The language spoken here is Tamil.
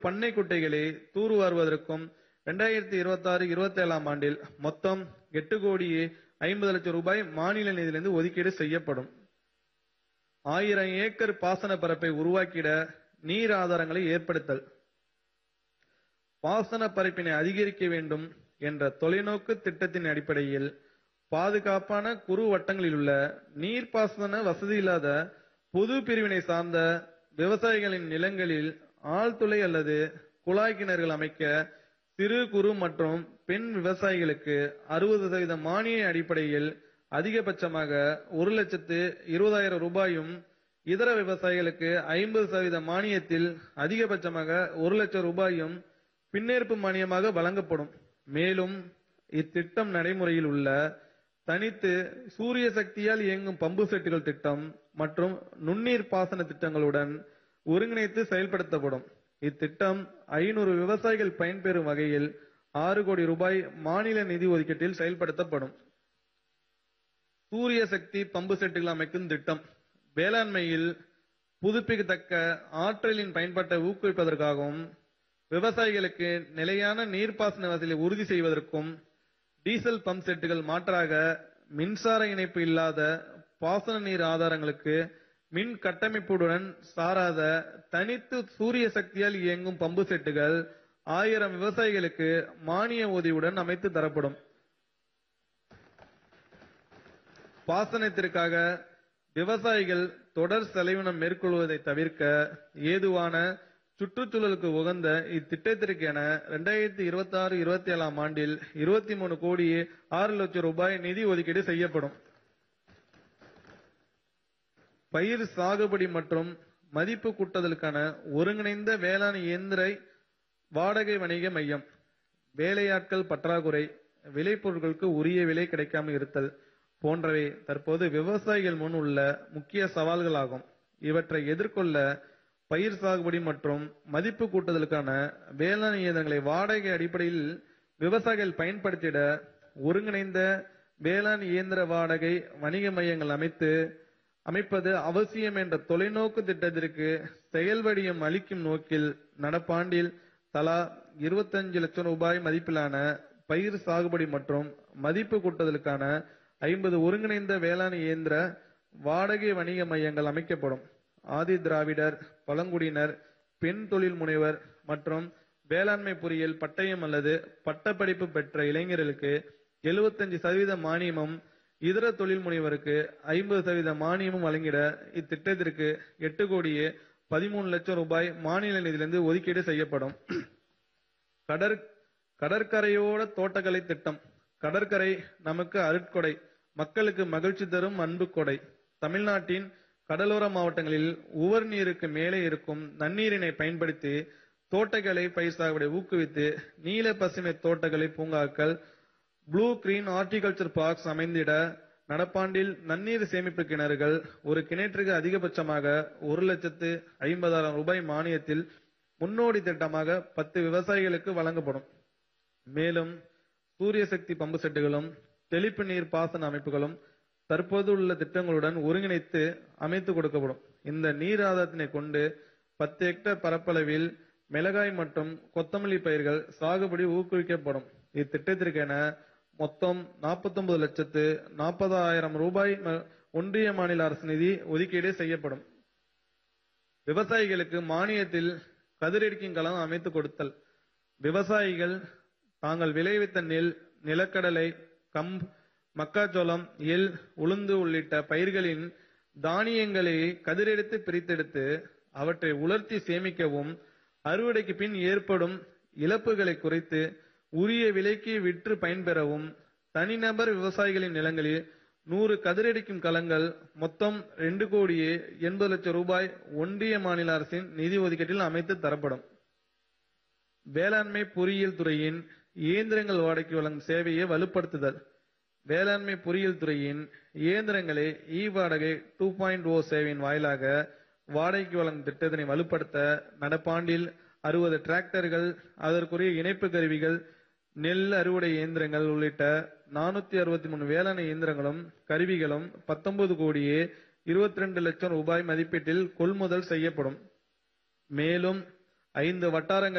பண்ணை குட்டைகளை தூர்வாருவதற்கும் இரண்டாயிரத்தி இருபத்தி ஆறு இருபத்தி ஏழாம் ஆண்டில் மொத்தம் எட்டு கோடியே ஐம்பது லட்சம் ரூபாய் மாநில நிதியிலிருந்து ஒதுக்கீடு செய்யப்படும் ஆயிரம் ஏக்கர் பாசன பரப்பை உருவாக்கிட நீர் ஆதாரங்களை ஏற்படுத்தல் பாசன பரப்பினை அதிகரிக்க வேண்டும் என்ற தொலைநோக்கு திட்டத்தின் அடிப்படையில் பாதுகாப்பான குறு வட்டங்களில் உள்ள நீர்ப்பாசன வசதி இல்லாத பொது பிரிவினை சார்ந்த விவசாயிகளின் நிலங்களில் ஆழ்துளை அல்லது குழாய் கிணறுகள் அமைக்க சிறு குறு மற்றும் பெண் விவசாயிகளுக்கு அறுபது சதவீத மானிய அடிப்படையில் அதிகபட்சமாக ஒரு லட்சத்து இருபதாயிரம் ரூபாயும் இதர விவசாயிகளுக்கு ஐம்பது சதவீத மானியத்தில் அதிகபட்சமாக ஒரு லட்சம் ரூபாயும் பின்னேற்பு மானியமாக வழங்கப்படும் மேலும் இத்திட்டம் நடைமுறையில் உள்ள தனித்து சூரிய சக்தியால் இயங்கும் பம்பு செட்டுகள் திட்டம் மற்றும் நுண்ணீர் பாசன திட்டங்களுடன் ஒருங்கிணைத்து செயல்படுத்தப்படும் இத்திட்டம் ஐநூறு விவசாயிகள் பயன்பெறும் வகையில் ஆறு கோடி ரூபாய் மாநில நிதி ஒதுக்கீட்டில் செயல்படுத்தப்படும் சூரிய சக்தி பம்பு செட்டுகள் அமைக்கும் திட்டம் வேளாண்மையில் புதுப்பிக்கத்தக்க ஆற்றலின் பயன்பாட்டை ஊக்குவிப்பதற்காகவும் விவசாயிகளுக்கு நிலையான நீர்ப்பாசன வசதியை உறுதி செய்வதற்கும் டீசல் பம்ப் செட்டுகள் மாற்றாக மின்சார இணைப்பு இல்லாத பாசன நீர் ஆதாரங்களுக்கு மின் கட்டமைப்புடன் சாராத தனித்து சூரிய சக்தியால் இயங்கும் பம்பு செட்டுகள் ஆயிரம் விவசாயிகளுக்கு மானிய உதவியுடன் அமைத்து தரப்படும் பாசனத்திற்காக விவசாயிகள் தொடர் செலவினம் மேற்கொள்வதை தவிர்க்க ஏதுவான சுற்றுச்சூழலுக்கு உகந்த இத்திட்டத்திற்கென இரண்டாயிரத்தி இருபத்தி ஆறு இருபத்தி ஏழாம் ஆண்டில் இருபத்தி மூணு கோடி ஆறு லட்சம் ரூபாய் நிதி ஒதுக்கீடு செய்யப்படும் பயிர் சாகுபடி மற்றும் மதிப்பு கூட்டுதலுக்கான ஒருங்கிணைந்த வேளாண் இயந்திர வாடகை வணிக மையம் வேலையாட்கள் பற்றாக்குறை விளைபொருட்களுக்கு உரிய விலை கிடைக்காமல் இருத்தல் போன்றவை தற்போது விவசாயிகள் முன் உள்ள முக்கிய சவால்களாகும் இவற்றை எதிர்கொள்ள பயிர் சாகுபடி மற்றும் மதிப்பு கூட்டுதலுக்கான வேளாண் இயந்திரங்களை வாடகை அடிப்படையில் விவசாயிகள் பயன்படுத்திட ஒருங்கிணைந்த வேளாண் இயந்திர வாடகை வணிக மையங்கள் அமைத்து அமைப்பது அவசியம் என்ற தொலைநோக்கு திட்டத்திற்கு செயல்வடியம் அளிக்கும் நோக்கில் நடப்பாண்டில் தலா இருபத்தஞ்சு லட்சம் ரூபாய் மதிப்பிலான பயிர் சாகுபடி மற்றும் மதிப்பு கூட்டுதலுக்கான ஐம்பது ஒருங்கிணைந்த வேளாண் இயந்திர வாடகை வணிக மையங்கள் அமைக்கப்படும் ஆதி திராவிடர் பழங்குடியினர் பெண் தொழில் முனைவர் மற்றும் வேளாண்மை பொறியியல் பட்டயம் அல்லது பட்டப்படிப்பு பெற்ற இளைஞர்களுக்கு 75% சதவீத மானியமும் இதர தொழில் முனைவருக்கு ஐம்பது சதவீத மானியமும் வழங்கிட இத்திட்டத்திற்கு எட்டு கோடியே பதிமூணு லட்சம் ரூபாய் மாநில நிதியிலிருந்து ஒதுக்கீடு செய்யப்படும் கடற் கடற்கரையோர தோட்டக்கலை திட்டம் கடற்கரை நமக்கு அருட்கொடை மக்களுக்கு மகிழ்ச்சி தரும் அன்பு கொடை தமிழ்நாட்டின் கடலோர மாவட்டங்களில் உவர் நீருக்கு மேலே இருக்கும் நன்னீரினை பயன்படுத்தி தோட்டக்கலை பயிர் சாகுபடி ஊக்குவித்து நீல பசுமை தோட்டக்கலை பூங்காக்கள் ப்ளூ கிரீன் ஹார்டிகல்ச்சர் பார்க்ஸ் அமைந்திட நடப்பாண்டில் நன்னீர் சேமிப்பு கிணறுகள் ஒரு கிணற்றுக்கு அதிகபட்சமாக ஒரு லட்சத்து ஐம்பதாயிரம் ரூபாய் மானியத்தில் முன்னோடி திட்டமாக பத்து விவசாயிகளுக்கு வழங்கப்படும் மேலும் சூரிய சக்தி பம்பு செட்டுகளும் தெளிப்பு நீர் பாசன அமைப்புகளும் தற்போது உள்ள திட்டங்களுடன் ஒருங்கிணைத்து அமைத்து கொடுக்கப்படும் இந்த நீர் ஆதாரத்தினை கொண்டு பத்து ஹெக்டேர் பரப்பளவில் மிளகாய் மற்றும் கொத்தமல்லி பயிர்கள் சாகுபடி ஊக்குவிக்கப்படும் இத்திட்டத்திற்கென மொத்தம் 49 லட்சத்து நாற்பதாயிரம் ரூபாய் ம- ஒன்றிய மாநில அரசு நிதி ஒதுக்கீடு செய்யப்படும் விவசாயிகளுக்கு மானியத்தில் கதிரெடுக்கும் களம் அமைத்து கொடுத்தல் விவசாயிகள் தாங்கள் விளைவித்த நெல் நிலக்கடலை கம்பு மக்காச்சோளம் எள் உளுந்து உள்ளிட்ட பயிர்களின் தானியங்களை கதிரெடுத்து பிரித்தெடுத்து அவற்றை உலர்த்தி சேமிக்கவும் அறுவடைக்கு பின் ஏற்படும் இழப்புகளை குறைத்து உரிய விலைக்கு விற்று பயன்பெறவும் தனிநபர் விவசாயிகளின் நிலங்களில் நூறு கதிரடிக்கும் களங்கள் மொத்தம் ரெண்டு கோடியே எண்பது லட்சம் ரூபாய் ஒன்றிய மாநில அரசின் நிதி ஒதுக்கீட்டில் அமைத்து தரப்படும் வேளாண்மை பொறியியல் துறையின் இயந்திரங்கள் வாடகைக்கு வழங்கும் சேவையை வலுப்படுத்துதல் வேளாண்மை பொறியியல் துறையின் இயந்திரங்களை இ வாடகை டூ பாயிண்ட் ஓ சேவையின் வாயிலாக வாடகைக்கு வழங்கும் திட்டத்தினை வலுப்படுத்த நடப்பாண்டில் அறுபது டிராக்டர்கள் அதற்குரிய இணைப்பு கருவிகள் நெல் அறுவடை இயந்திரங்கள் உள்ளிட்ட நானூத்தி அறுபத்தி மூணு வேளாண் இயந்திரங்களும் கருவிகளும் பத்தொன்பது கோடியே இருபத்தி ரெண்டு லட்சம் ரூபாய் மதிப்பீட்டில் கொள்முதல் செய்யப்படும் மேலும் ஐந்து வட்டாரங்கள்